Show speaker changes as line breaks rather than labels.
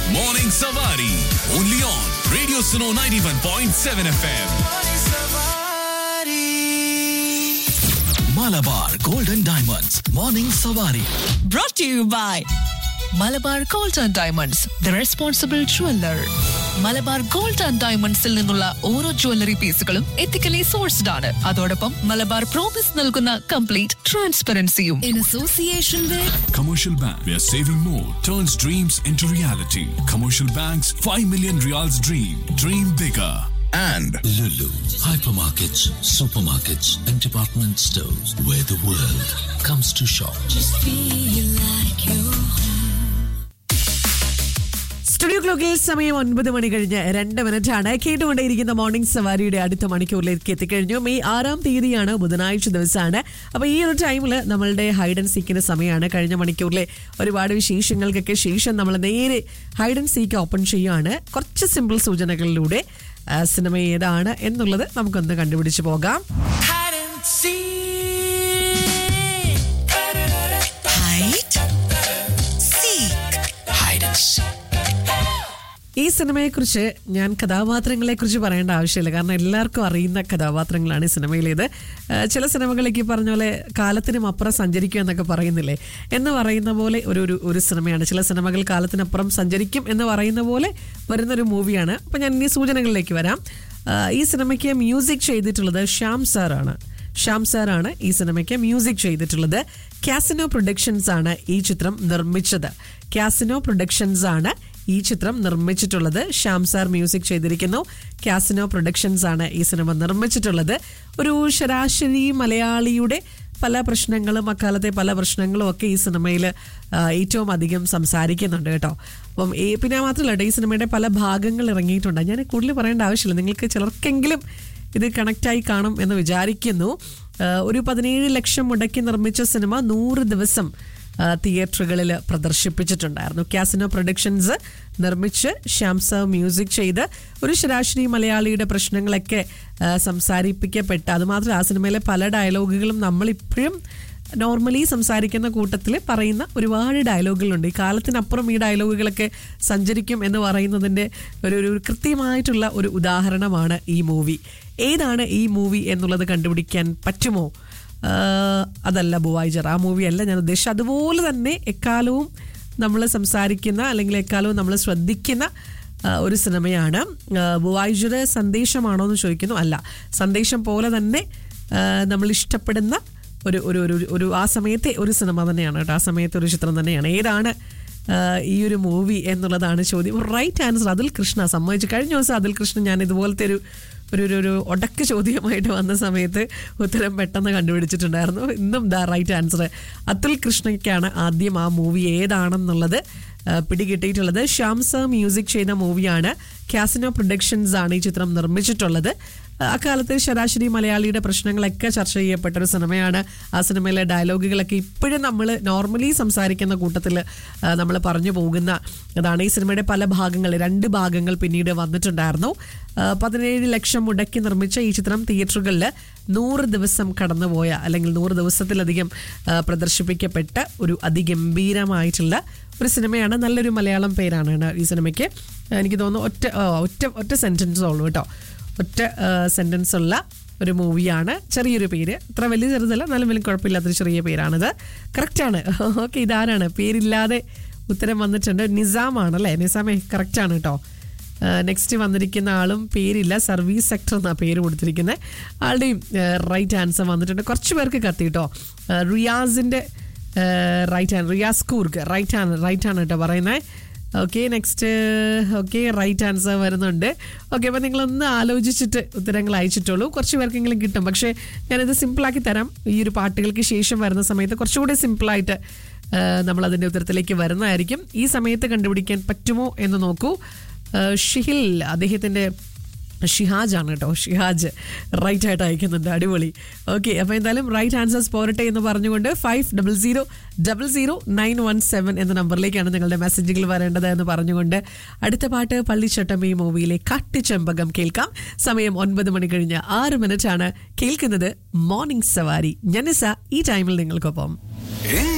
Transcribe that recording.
Morning Savari. Only on Radio Suno 91.7 FM. Malabar Golden Diamonds. Morning Savari.
brought to you by Malabar Gold and Diamonds the responsible jeweller Malabar Gold and ഡയമണ്ട്സിൽ നിന്നുള്ള ഓരോ jewellery പീസുകളും ethically sourced ആണ് അതോടൊപ്പം Malabar promise നൽകുന്ന complete ട്രാൻസ്പെറൻസിയും in association with
Commercial Bank, where saving more turns dreams into reality. Commercial Bank's 5 million reals dream. Dream bigger.
and
Lulu, hypermarkets, supermarkets, and department stores where the world comes to shop.
Studio ക്ലോക്കിൽ സമയം ഒൻപത് മണി കഴിഞ്ഞ് രണ്ട് minute ആണ് കേട്ടുകൊണ്ടേയിരിക്കുന്ന morning സവാരിയുടെ അടുത്ത മണിക്കൂറിലേക്ക് എത്തിക്കഴിഞ്ഞു May ആറാം തീയതിയാണ് ബുധനാഴ്ച ദിവസമാണ് അപ്പോൾ ഈ ഒരു ടൈമിൽ നമ്മളുടെ ഹൈഡ് ആൻഡ് സീക്കിന്റെ സമയമാണ് കഴിഞ്ഞ മണിക്കൂറിലെ ഒരുപാട് വിശേഷങ്ങൾക്കൊക്കെ ശേഷം നമ്മൾ നേരെ ഹൈഡ് ആൻഡ് സീക്ക് ഓപ്പൺ ചെയ്യുകയാണ് കുറച്ച് സിമ്പിൾ സൂചനകളിലൂടെ ആ, സിനിമ ഏതാണ് എന്നുള്ളത് നമുക്കൊന്ന് കണ്ടുപിടിച്ച് പോകാം
Hide and seek.
ഈ സിനിമയെക്കുറിച്ച് ഞാൻ കഥാപാത്രങ്ങളെ കുറിച്ച് പറയേണ്ട ആവശ്യമില്ല കാരണം എല്ലാവർക്കും അറിയുന്ന കഥാപാത്രങ്ങളാണ് ഈ സിനിമയിലേത് ആ, ചില സിനിമകളേക്ക് പറഞ്ഞ പോലെ കാലത്തിനും അപ്പുറം സഞ്ചരിക്കും എന്നൊക്കെ പറയുന്നില്ലേ എന്ന് പറയുന്ന പോലെ ഒരു ഒരു ഒരു സിനിമയാണ് ചില സിനിമകൾ കാലത്തിനപ്പുറം സഞ്ചരിക്കും എന്ന് പറയുന്ന പോലെ വരുന്നൊരു മൂവിയാണ് അപ്പം ഞാൻ ഇനി സൂചനകളിലേക്ക് വരാം ആ, ഈ സിനിമയ്ക്ക് മ്യൂസിക് ചെയ്തിട്ടുള്ളത് ശ്യാം സാറാണ് ശ്യാം സാറാണ് ഈ സിനിമയ്ക്ക് മ്യൂസിക് ചെയ്തിട്ടുള്ളത് കാസിനോ പ്രൊഡക്ഷൻസ് ആണ് ഈ ചിത്രം നിർമ്മിച്ചത് കാസിനോ പ്രൊഡക്ഷൻസ് ആണ് ഈ ചിത്രം നിർമ്മിച്ചിട്ടുള്ളത് ശ്യാം സാർ മ്യൂസിക് ചെയ്തിരിക്കുന്നു കാസിനോ പ്രൊഡക്ഷൻസ് ആണ് ഈ സിനിമ നിർമ്മിച്ചിട്ടുള്ളത് ഒരു ശരാശരി മലയാളിയുടെ പല പ്രശ്നങ്ങളും അക്കാലത്തെ പല പ്രശ്നങ്ങളും ഒക്കെ ഈ സിനിമയിൽ ഏറ്റവും അധികം സംസാരിക്കുന്നുണ്ട് കേട്ടോ അപ്പം ഈ പിന്നെ മാത്രമല്ല കേട്ടോ ഈ സിനിമയുടെ പല ഭാഗങ്ങൾ ഇറങ്ങിയിട്ടുണ്ട് ഞാൻ കൂടുതൽ പറയേണ്ട ആവശ്യമില്ല നിങ്ങൾക്ക് ചിലർക്കെങ്കിലും ഇത് കണക്റ്റായി കാണും എന്ന് വിചാരിക്കുന്നു ആ, ഒരു പതിനേഴ് ലക്ഷം മുടക്കി നിർമ്മിച്ച സിനിമ നൂറ് ദിവസം ആ, തിയേറ്ററുകളിൽ പ്രദർശിപ്പിച്ചിട്ടുണ്ടായിരുന്നു കാസിനോ പ്രൊഡക്ഷൻസ് നിർമ്മിച്ച് ശ്യാംസ മ്യൂസിക് ചെയ്ത് ഒരു ശരാശരി മലയാളിയുടെ പ്രശ്നങ്ങളൊക്കെ ആ, സംസാരിപ്പിക്കപ്പെട്ട അതുമാത്രമല്ല ആ സിനിമയിലെ പല ഡയലോഗുകളും നമ്മളിപ്പോഴും നോർമലി സംസാരിക്കുന്ന കൂട്ടത്തിൽ പറയുന്ന ഒരുപാട് ഡയലോഗുകളുണ്ട് ഈ കാലത്തിനപ്പുറം ഈ ഡയലോഗുകളൊക്കെ സഞ്ചരിക്കും എന്ന് പറയുന്നതിൻ്റെ ഒരു ഒരു കൃത്യമായിട്ടുള്ള ഒരു ഉദാഹരണമാണ് ഈ മൂവി ഏതാണ് ഈ മൂവി എന്നുള്ളത് കണ്ടുപിടിക്കാൻ പറ്റുമോ ആഹ് അതല്ല ബുവായിജർ ആ മൂവി അല്ല ഞാൻ ഉദ്ദേശിച്ചത് അതുപോലെ തന്നെ എക്കാലവും നമ്മൾ സംസാരിക്കുന്ന അല്ലെങ്കിൽ എക്കാലവും നമ്മൾ ശ്രദ്ധിക്കുന്ന ആ, ഒരു സിനിമയാണ് ബുവായിജർ സന്ദേശമാണോ എന്ന് ചോദിക്കുന്നു അല്ല സന്ദേശം പോലെ തന്നെ ആ, നമ്മൾ ഇഷ്ടപ്പെടുന്ന ഒരു ഒരു ഒരു ഒരു ആ സമയത്തെ ഒരു സിനിമ തന്നെയാണ് കേട്ടോ ആ സമയത്തെ ഒരു ചിത്രം തന്നെയാണ് ഏതാണ് ആ, ഈ ഒരു മൂവി എന്നുള്ളതാണ് ചോദ്യം റൈറ്റ് ആൻസർ അതിൽ കൃഷ്ണ സമ്മതിച്ചു കഴിഞ്ഞ ദിവസം അതിൽ കൃഷ്ണൻ ഞാൻ ഇതുപോലത്തെ ഒരു ഒരു ഒരു ഒരു ഒടക്ക് ചോദ്യമായിട്ട് വന്ന സമയത്ത് ഉത്തരം പെട്ടെന്ന് കണ്ടുപിടിച്ചിട്ടുണ്ടായിരുന്നു ഇന്നും ദ റൈറ്റ് ആൻസർ അതുൽ കൃഷ്ണയ്ക്കാണ് ആദ്യം ആ മൂവി ഏതാണെന്നുള്ളത് ആ, പിടികിട്ടിയിട്ടുള്ളത് ശ്യാംസ മ്യൂസിക് ചെയ്ത മൂവിയാണ് കാസിനോ പ്രൊഡക്ഷൻസ് ആണ് ഈ ചിത്രം നിർമ്മിച്ചിട്ടുള്ളത് അക്കാലത്ത് ശരാശരി മലയാളിയുടെ പ്രശ്നങ്ങളൊക്കെ ചർച്ച ചെയ്യപ്പെട്ട ഒരു സിനിമയാണ് ആ സിനിമയിലെ ഡയലോഗുകളൊക്കെ ഇപ്പോഴും നമ്മൾ നോർമലി സംസാരിക്കുന്ന കൂട്ടത്തിൽ നമ്മൾ പറഞ്ഞു പോകുന്ന അതാണ് ഈ സിനിമയുടെ പല ഭാഗങ്ങൾ രണ്ട് ഭാഗങ്ങൾ പിന്നീട് വന്നിട്ടുണ്ടായിരുന്നു ആ, പതിനേഴ് ലക്ഷം മുടക്കി നിർമ്മിച്ച ഈ ചിത്രം തിയേറ്ററുകളിൽ നൂറ് ദിവസം കടന്നുപോയ അല്ലെങ്കിൽ നൂറ് ദിവസത്തിലധികം ആ, പ്രദർശിപ്പിക്കപ്പെട്ട ഒരു അതിഗംഭീരമായിട്ടുള്ള ഒരു സിനിമയാണ് നല്ലൊരു മലയാളം പേരാണ് കേട്ടോ ഈ സിനിമയ്ക്ക് എനിക്ക് തോന്നുന്നു ഒറ്റ ആ, ഒറ്റ ഒറ്റ സെൻറ്റൻസേ ഉള്ളൂ കേട്ടോ ഒറ്റ സെൻറ്റൻസ് ഉള്ള ഒരു മൂവിയാണ് ചെറിയൊരു പേര് അത്ര വലിയ ചെറുതല്ല എന്നാലും വലിയ കുഴപ്പമില്ലാത്തൊരു ചെറിയ പേരാണിത് കറക്റ്റാണ് ഓക്കെ ഇതാരാണ് പേരില്ലാതെ ഉത്തരം വന്നിട്ടുണ്ട് നിസാമാണ് അല്ലേ നിസാമേ കറക്റ്റാണ് കേട്ടോ നെക്സ്റ്റ് വന്നിരിക്കുന്ന ആളും പേരില്ല സർവീസ് സെക്ടർ എന്നാണ് പേര് കൊടുത്തിരിക്കുന്നത് ആളുടെയും റൈറ്റ് ആൻസർ വന്നിട്ടുണ്ട് കുറച്ച് പേർക്ക് കത്തി കേട്ടോ റിയാസിൻ്റെ റൈറ്റ് ആണ് റിയാസ് കൂർഗ് റൈറ്റ് ആണ് റൈറ്റ് ആണ് കേട്ടോ പറയുന്നത് okay next okay right answer വരുന്നുണ്ട് ഓക്കെ അപ്പോൾ നിങ്ങളൊന്ന് ആലോചിച്ചിട്ട് ഉത്തരങ്ങൾ അയച്ചിട്ടുള്ളൂ കുറച്ച് പേർക്കെങ്കിലും കിട്ടും പക്ഷേ ഞാനിത് സിമ്പിളാക്കി തരാം ഈ ഒരു പാട്ടുകൾക്ക് ശേഷം വരുന്ന സമയത്ത് കുറച്ചുകൂടി സിമ്പിളായിട്ട് നമ്മൾ അതിൻ്റെ ഉത്തരത്തിലേക്ക് വരുന്നതായിരിക്കും ഈ സമയത്ത് കണ്ടുപിടിക്കാൻ പറ്റുമോ എന്ന് നോക്കൂ ആ, ഷിഹിൽ അദ്ദേഹത്തിൻ്റെ ഷിഹാജ് ആണ് കേട്ടോ ഷിഹാജ് റൈറ്റ് ആയിട്ട് അയക്കുന്നുണ്ട് അടിപൊളി ഓക്കെ അപ്പോൾ എന്തായാലും റൈറ്റ് ആൻസേഴ്സ് പോരട്ടെ എന്ന് പറഞ്ഞുകൊണ്ട് five double zero double zero nine one seven എന്ന നമ്പറിലേക്കാണ് നിങ്ങളുടെ മെസ്സേജുകൾ വരേണ്ടത് എന്ന് പറഞ്ഞുകൊണ്ട് അടുത്ത പാട്ട് പള്ളിച്ചട്ടമ്മി മൂവിയിലെ കാട്ടുചെമ്പകം കേൾക്കാം സമയം ഒൻപത് മണി കഴിഞ്ഞ് ആറ് മിനിറ്റ് ആണ് കേൾക്കുന്നത് മോർണിംഗ് സവാരി ജനസ ഈ ടൈമിൽ നിങ്ങൾക്കൊപ്പം
In